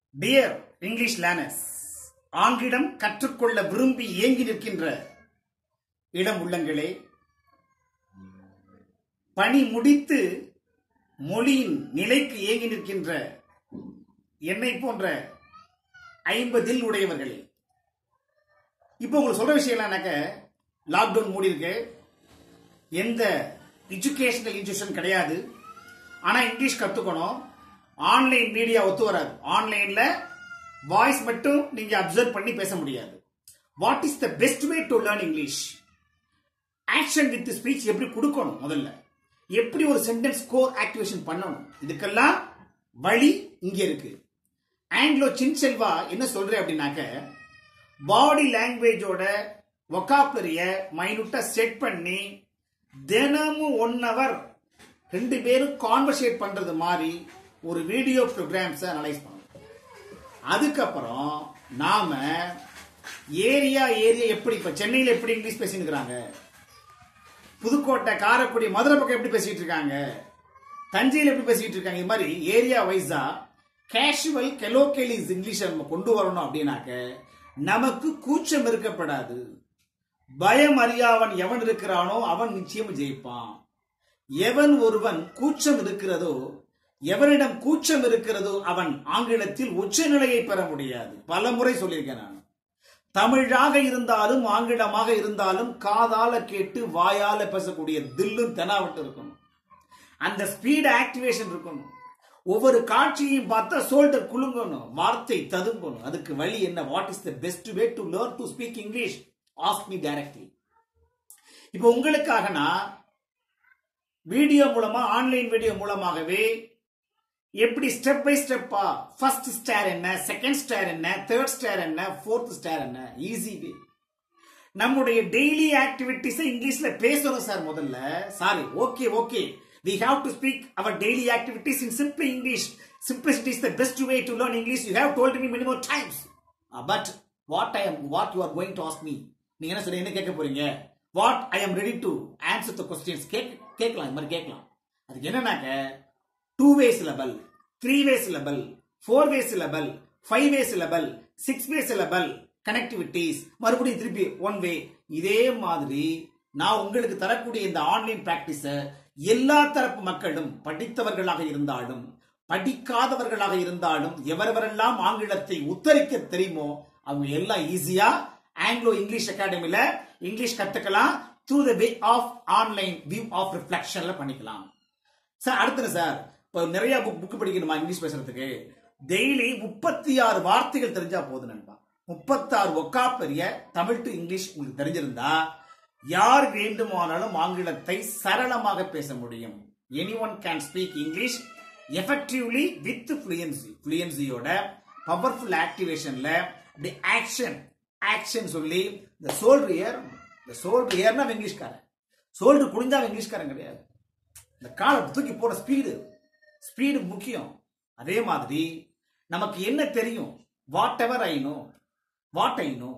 Dear English learners ஆங்கிலம் கற்றுக்கொள்ள விரும்பி ஏங்கி நிற்கின்ற இடம் உள்ளங்களே பணி முடித்து மொழியின் நிலைக்கு ஏங்கி நிற்கின்ற என்னை போன்ற ஐம்பதில் உடையவர்களே இப்போ உங்களுக்கு சொல்ற விஷயம் என்னன்னாக்க லாக்டவுன் மூடி இருக்கு எந்த எஜுகேஷனல் இன்ஸ்டியூஷன் கிடையாது ஆனா இங்கிலீஷ் கத்துக்கணும் ஆன்லைன் மீடியா ஒத்து வராது ஆன்லைன்ல வாய்ஸ் மட்டும் நீங்க அப்சர்வ் பண்ணி பேச முடியாது what is the best way to learn English action with speech எப்படி கொடுக்கணும் முதல்ல எப்படி ஒரு சென்டென்ஸ் கோர் ஆக்டிவேஷன் பண்ணணும் இதுக்கெல்லாம் வழி இங்க இருக்கு ஆங்கிலோ சின்செல்வா என்ன சொல்றேன் அப்படின்னாக்க பாடி லாங்குவேஜோட ஒக்காப்புலரிய மைனூட்டா செட் பண்ணி தினமும் ஒன் ஹவர் ரெண்டு பேரும் கான்வர்சேட் பண்றது மாதிரி ஒரு வீடியோ ப்ரோக்ராம்ஸை அனலைஸ் பண்ணணும் அதுக்கப்புறம் நாம ஏரியா ஏரியா எப்படி இப்ப சென்னையில் எப்படி இங்கிலீஷ் பேசிட்டு இருக்காங்க புதுக்கோட்டை காரைக்குடி மதுரை பக்கம் எப்படி பேசிட்டு இருக்காங்க தஞ்சையில் எப்படி பேசிட்டு இருக்காங்க இது மாதிரி ஏரியா வைஸா கேஷுவல் கெலோகேலிஸ் இங்கிலீஷ் நம்ம கொண்டு வரணும் அப்படின்னாக்க நமக்கு கூச்சம் இருக்கப்படாது பயம் அறியாவன் எவன் இருக்கிறானோ அவன் நிச்சயம் ஜெயிப்பான் எவன் ஒருவன் கூச்சம் இருக்கிறதோ எவனிடம் கூச்சம் இருக்கிறதோ அவன் ஆங்கிலத்தில் உச்சநிலையை பெற முடியாது பல முறை சொல்லியிருக்கேன் நான் தமிழாக இருந்தாலும் ஆங்கிலமாக இருந்தாலும் காதால கேட்டு வாயால பேசக்கூடிய தில்லும் தெனாவட்டு இருக்கணும் அந்த ஸ்பீட் ஆக்டிவேஷன் இருக்கணும் ஒவ்வொரு காட்சியையும் பார்த்தா சோல்டர் குலுங்கணும் வார்த்தை ததும்பணும் அதுக்கு வழி என்ன what is the best way to learn to speak English ask me directly இப்போ உங்களுக்காக நான் வீடியோ மூலமா ஆன்லைன் வீடியோ மூலமாகவே எப்படி ஸ்டெப் பை ஸ்டெப்பா ஃபர்ஸ்ட் ஸ்டார் என்ன செகண்ட் ஸ்டார் என்ன தேர்ட் ஸ்டார் என்ன ஃபோர்த் ஸ்டார் என்ன ஈஸி வே நம்முடைய டெய்லி ஆக்டிவிட்டிஸை இங்கிலீஷ்ல பேசணும் சார் முதல்ல sorry okay okay we have to speak our daily activities in simple english simplicity is the best way to learn english you have told me many more times Uh, but what i am what you are going to ask me நீங்க என்ன சொல்ல என்ன கேட்க போறீங்க what I am ready to answer the questions கேக் கேட்கலாம் இந்த மாதிரி கேட்கலாம் அதுக்கு என்னன்னாக்க two way syllable three way syllable four way syllable five way syllable six way syllable connectivities மறுபடியும் திருப்பி ஒன் வே இதே மாதிரி நான் உங்களுக்கு தரக்கூடிய இந்த ஆன்லைன் பிராக்டிஸ எல்லா தரப்பு மக்களும் படித்தவர்களாக இருந்தாலும் படிக்காதவர்களாக இருந்தாலும் எவரெவரெல்லாம் ஆங்கிலத்தை உத்தரிக்க தெரியுமோ அவங்க எல்லாம் ஈஸியா ஆங்கிலோ இங்கிலீஷ் அகாடமில இங்கிலீஷ் கத்துக்கலாம் through the way of online view of ரிஃப்ளெக்ஷன்ல பண்ணிக்கலாம் சார் அடுத்தது சார் இப்போ நிறைய புக் புக் படிக்கணுமா இங்கிலீஷ் பேசுறதுக்கு டெய்லி முப்பத்தி ஆறு வார்த்தைகள் தெரிஞ்சா போதும் நண்பா முப்பத்தாறு ஒக்காப்பெரிய தமிழ் டு இங்கிலீஷ் உங்களுக்கு தெரிஞ்சிருந்தா யார் வேண்டுமானாலும் ஆங்கிலத்தை சரளமாக பேச முடியும் any one can speak English effectively with fluency ஃப்ளூயன்சியோட பவர்ஃபுல் ஆக்டிவேஷன்ல தி ஆக்ஷன் ஆக்ஷன் சொல்லி இந்த சோல்டர் ஏர் இந்த சோல்டர் ஏர்னா இங்கிலீஷ்காரன் சோல்டர் குடிஞ்சா இங்கிலீஷ்காரன் கிடையாது இந்த காலை தூக்கி போற ஸ்பீடு ஸ்பீடு முக்கியம் அதே மாதிரி நமக்கு என்ன தெரியும் whatever I know what I know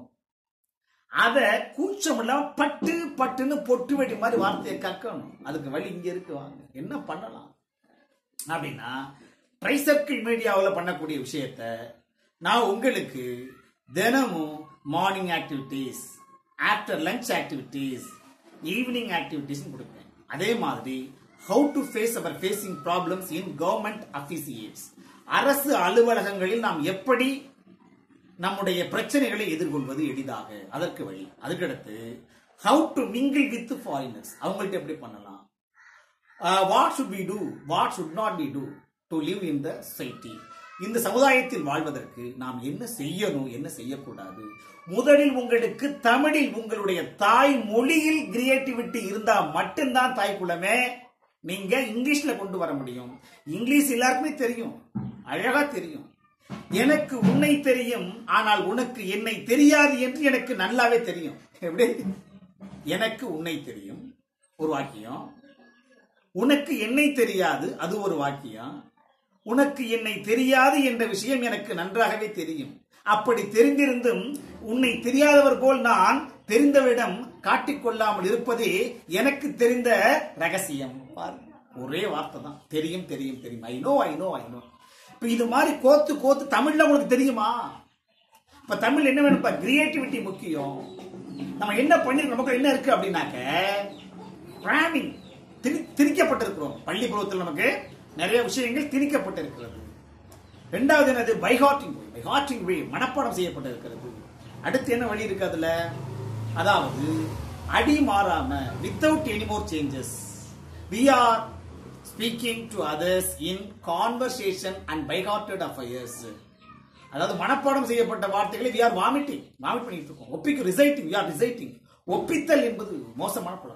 அத கூச்சம் இல்லாம பட்டு பட்டுன்னு பொட்டு வெடி மாதிரி வார்த்தையை கக்கணும் அதுக்கு வழி இங்க இருக்கு வாங்க என்ன பண்ணலாம் அப்படின்னா ட்ரைசர்க்கிள் மீடியாவில் பண்ணக்கூடிய விஷயத்த நான் உங்களுக்கு தினமும் morning activities after lunch activities evening activities கொடுப்பேன் அதே மாதிரி how to face our facing problems in government officiates அரசு அலுவலகங்களில் நாம் எப்படி நம்முடைய பிரச்சனைகளை எதிர்கொள்வது எளிதாக அதற்கு வழி அதுக்கடுத்து how to mingle with foreigners அவங்கள்ட்ட எப்படி பண்ணலாம் what should be do what should not be do to live in the society இந்த சமுதாயத்தில் வாழ்வதற்கு நாம் என்ன செய்யணும் என்ன செய்யக்கூடாது முதலில் உங்களுக்கு தமிழில் உங்களுடைய தாய் மொழியில் கிரியேட்டிவிட்டி இருந்தா மட்டும்தான் தாய் குலமே நீங்க இங்கிலீஷ்ல கொண்டு வர முடியும் இங்கிலீஷ் எல்லாருக்குமே தெரியும் அழகா தெரியும் எனக்கு உன்னை தெரியும் ஆனால் உனக்கு என்னை தெரியாது என்று எனக்கு நல்லாவே தெரியும் எப்படி எனக்கு உன்னை தெரியும் ஒரு வாக்கியம் உனக்கு என்னை தெரியாது அது ஒரு வாக்கியம் உனக்கு என்னை தெரியாது என்ற விஷயம் எனக்கு நன்றாகவே தெரியும் அப்படி தெரிந்திருந்தும் உன்னை தெரியாதவர் போல் நான் தெரிந்தவரிடம் காட்டிக்கொள்ளாமல் இருப்பதே எனக்கு தெரிந்த ரகசியம் பாருங்க ஒரே வார்த்தை தான் தெரியும் தெரியும் தெரியும் I know I know I know இப்ப இது மாதிரி கோத்து கோத்து தமிழ்ல உங்களுக்கு தெரியுமா இப்ப தமிழ் என்ன வேணும்ப்பா கிரியேட்டிவிட்டி முக்கியம் நம்ம என்ன பண்ணிருக்கோம் நமக்கு என்ன இருக்கு அப்படின்னாக்க பிராமிங் திரி திரிக்கப்பட்டிருக்கிறோம் பள்ளிக்கூடத்தில் நமக்கு நிறைய விஷயங்கள் திணிக்கப்பட்டிருக்கிறது ரெண்டாவது என்னது பைஹாட்டிங் பைஹாட்டிங் வே மனப்பாடம் செய்யப்பட்டிருக்கிறது அடுத்து என்ன வழி இருக்கு அதுல அதாவது அடி மாறாம without any more changes we are speaking to others in conversation and by hearted affairs அதாவது மனப்பாடம் செய்யப்பட்ட வார்த்தைகளை வி ஆர் வாமிட்டிங் வாமிட் பண்ணிட்டு இருக்கோம் ஒப்பிக்கு ரிசைட்டிங் வி ஆர் ரிசைட்டிங் ஒப்பித்தல் என்பது மோசமான பழக்கம்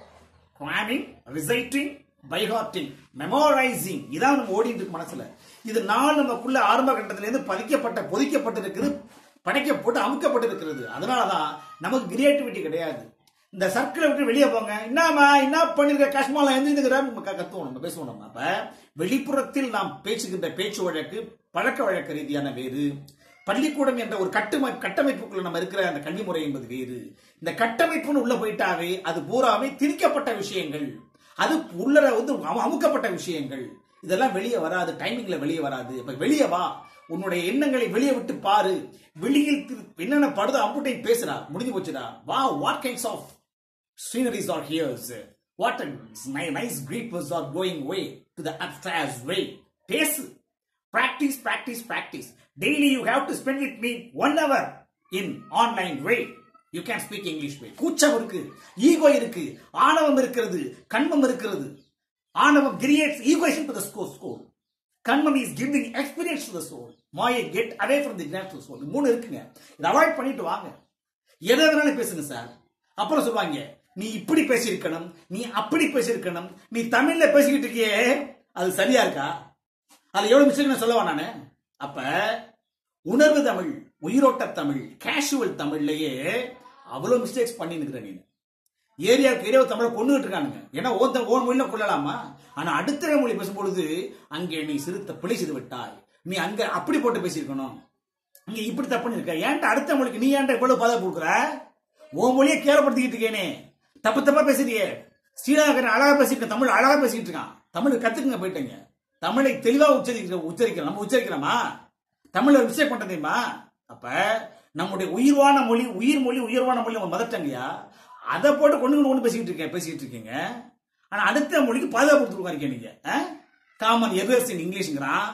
கிராமிங் ரிசைட்டிங் பைஹார்ட்டிங் மெமோரைசிங் இதான் நம்ம ஓடிட்டு இருக்கு மனசுல இது நாள் நமக்குள்ள ஆரம்ப கட்டத்துல இருந்து பதிக்கப்பட்ட பொதிக்கப்பட்டிருக்குது படைக்கப்பட்டு அமுக்கப்பட்டிருக்கிறது அதனாலதான் நமக்கு கிரியேட்டிவிட்டி கிடையாது இந்த சர்க்கிளை விட்டு வெளியே போங்க என்னமா என்ன பண்ணிருக்க கஷ்மால எந்திரிக்கிற நம்ம க- கத்துவோம் நம்ம பேசுவோம் நம்ம அப்ப வெளிப்புறத்தில் நாம் பேசுகின்ற பேச்சு வழக்கு பழக்க வழக்க ரீதியான வேறு பள்ளிக்கூடம் என்ற ஒரு கட்டுமை கட்டமைப்புக்குள்ள நம்ம இருக்கிற அந்த கல்வி முறை என்பது வேறு இந்த கட்டமைப்புன்னு உள்ள போயிட்டாவே அது பூராவே திணிக்கப்பட்ட விஷயங்கள் அது உள்ளர வந்து அமு- அமுக்கப்பட்ட விஷயங்கள் இதெல்லாம் வெளியே வராது டைமிங்ல வெளியே வராது இப்ப வெளியே வா உன்னுடைய எண்ணங்களை வெளியே விட்டு பாரு வெளியில் திரு- என்னென்ன படுதோ அம்புட்டை பேசுறா முடிஞ்சு போச்சுடா வா what kinds of sceneries are here. What a ni- nice Greek words are going way to the upstairs way. பேசு practice, practice, practice. Daily you have to spend with me one hour in online way. You can speak English way. கூச்சம் இருக்கு ego இருக்கு ஆணவம் இருக்கிறது கண்மம் இருக்கிறது ஆணவம் creates ஈகோஷன் டு த ஸ்கோர் ஸ்கோர் கண்மம் is giving experience to the soul மாயை get away from the natural soul மூணு இருக்குங்க இதை அவாய்ட் பண்ணிட்டு வாங்க எதை வேணாலும் பேசுங்க சார் அப்புறம் சொல்லுவாங்க நீ இப்படி பேசியிருக்கணும் நீ அப்படி பேசியிருக்கணும் நீ தமிழ்ல பேசிக்கிட்டு இருக்கியே அது சரியா இருக்கா அது எவ்வளவு மிஸ்டேக் நான் சொல்லவா நானு அப்ப உணர்வு தமிழ் உயிரோட்ட தமிழ் கேஷுவல் தமிழ்லயே அவ்வளவு மிஸ்டேக்ஸ் பண்ணி நிக்கிற நீ ஏரியாவுக்கு ஏரியாவை தமிழை கொண்டுகிட்டு இருக்கானுங்க ஏன்னா ஓந்த ஓன் மொழியில கொள்ளலாமா ஆனா அடுத்த மொழி பேசும்பொழுது அங்கே நீ சிறுத்த பிழை செய்து விட்டாய் நீ அங்க அப்படி போட்டு பேசியிருக்கணும் நீ இப்படி தப்பு பண்ணிருக்க ஏன்டா அடுத்த மொழிக்கு நீ ஏன்டா இவ்வளவு பாதை கொடுக்குற உன் மொழியை கேவலப்படுத்திக்கிட்டு இருக்கேனே தப்பு தப்பா பேசுறியே ஸ்ரீலங்கன் அழகா பேசிட்டு தமிழ் அழகா பேசிட்டு இருக்கான் தமிழ் கத்துக்குங்க போயிட்டீங்க தமிழை தெளிவா உச்சரிக்கிற உச்சரிக்கிறோம் நம்ம உச்சரிக்கிறோமா தமிழ்ல ஒரு மிஸ்டேக் பண்றது தெரியுமா அப்ப நம்முடைய உயிர்வான மொழி உயிர் மொழி உயர்வான மொழி நம்ம மதட்டங்கயா அதை போட்டு கொண்டு கொண்டு பேசிக்கிட்டு இருக்கேன் பேசிக்கிட்டு இருக்கீங்க ஆனா அடுத்த மொழிக்கு பாதுகாப்பு கொடுத்துருக்காங்க நீங்க காமன் எரர்ஸ் இன் இங்கிலீஷ்ங்கிறான்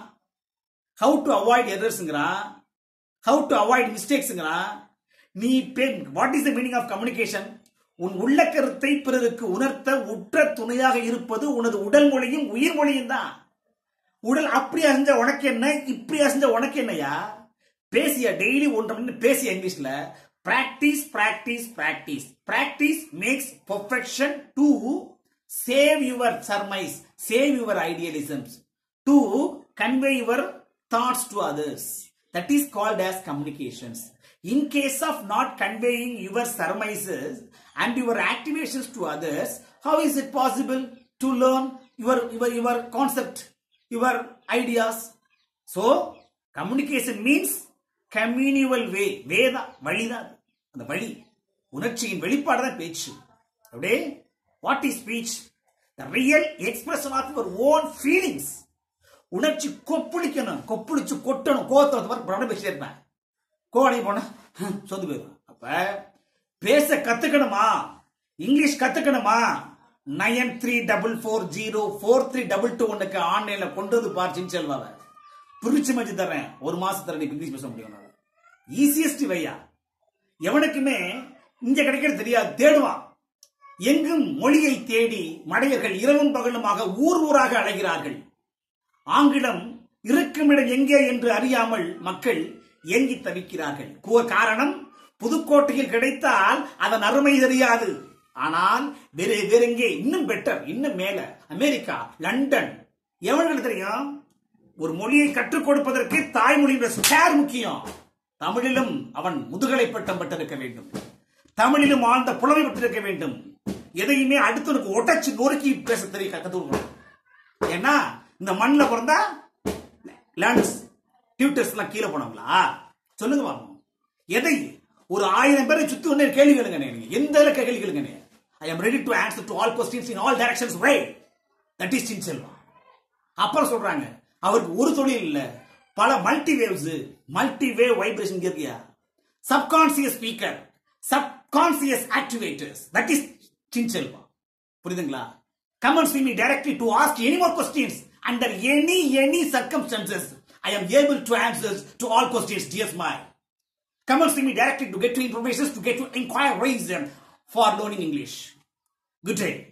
ஹவு டு அவாய்ட் எரர்ஸ்ங்கிறான் ஹவு டு அவாய்ட் மிஸ்டேக்ஸ்ங்கிறான் நீ what is the meaning of communication உன் உள்ள கருத்தை பிறருக்கு உணர்த்த உற்ற துணையாக இருப்பது உனது உடல் மொழியும் உயிர் மொழியும் தான் உடல் அப்படி அசைஞ்ச உனக்கு என்ன இப்படி அசைஞ்ச உனக்கு என்னையா பேசிய டெய்லி ஒன்றரை மணி நேரம் பேசிய இங்கிலீஷ்ல practice practice practice practice makes perfection to save your surmise save your idealisms to convey your thoughts to others that is called as communications in case of not conveying your surmises and your activations to others how is it possible to learn your your, your concept your ideas so communication means communal way வேதா வழிதான் அது. அந்த வழி உணர்ச்சியின் வெளிப்பாடு தான் பேச்சு அப்படியே what is speech the real expression of your own feelings உணர்ச்சி கொப்புளிக்கணும் கொப்புளிச்சு கொட்டணும் கோவத்தை வந்து பாரு, பிரபலம் பேசிட்டே இருப்பேன் கோவடை போனா ஹம், சொந்து போயிடும் அப்ப பேச கத்துக்கணுமா இங்கிலீஷ் கத்துக்கணுமா nine three double four zero four three double two ஒன்னுக்கு ஆன்லைன்ல கொண்டு வந்து பார்த்துன்னு செல்வாங்க பிரிச்சு மச்சு தர்றேன் ஒரு மாசத்துல நீ இங்கிலீஷ் பேச முடியும் ஈஸியஸ்ட் வையா எவனுக்குமே இங்க கிடைக்கிறது தெரியாது தேடுவான் எங்கும் மொழியை தேடி மடையர்கள் இரவும் பகலுமாக ஊர் ஊராக அலைகிறார்கள் ஆங்கிலம் இருக்குமிடம் எங்கே என்று அறியாமல் மக்கள் ஏங்கி தவிக்கிறார்கள் கூ- காரணம் புதுக்கோட்டையில் கிடைத்தால் அதன் அருமை தெரியாது ஆனால் வேற வேற எங்கே இன்னும் பெட்டர் இன்னும் மேல அமெரிக்கா லண்டன் எவனுக்கு தெரியும் ஒரு மொழியை கற்றுக் கொடுப்பதற்கு தாய்மொழி என்ற ஸ்பேர் முக்கியம் தமிழிலும் அவன் முதுகலை பட்டம் பெற்றிருக்க வேண்டும் தமிழிலும் ஆழ்ந்த புலமை பெற்றிருக்க வேண்டும் எதையுமே அடுத்தவனுக்கு ஒட்டச்சு நொறுக்கி பேச தெரிய கத்து கொடுக்கணும் ஏன்னா இந்த மண்ணில் பிறந்தா லேண்டர்ஸ் டியூட்டர்ஸ் எல்லாம் கீழே போனவங்களா சொல்லுங்க பாப்போம் எதை ஒரு ஆயிரம் பேரை சுத்தி ஒன்னே கேள்வி கேளுங்க நீங்க எந்த இதில் கேள்வி கேளுங்க I am ready to answer to all questions in all directions way that is சின் செல்வா அப்புறம் சொல்றாங்க அவருக்கு ஒரு தொழில் இல்ல பல multi waves multi wave vibration இருக்கியா subconscious speaker subconscious activators that is சின்செல்வா புரியுதுங்களா come and see me directly to ask any more questions under any any circumstances i am able to answer to all questions dear smile come and see me directly to get to information to get to inquiries for learning english good day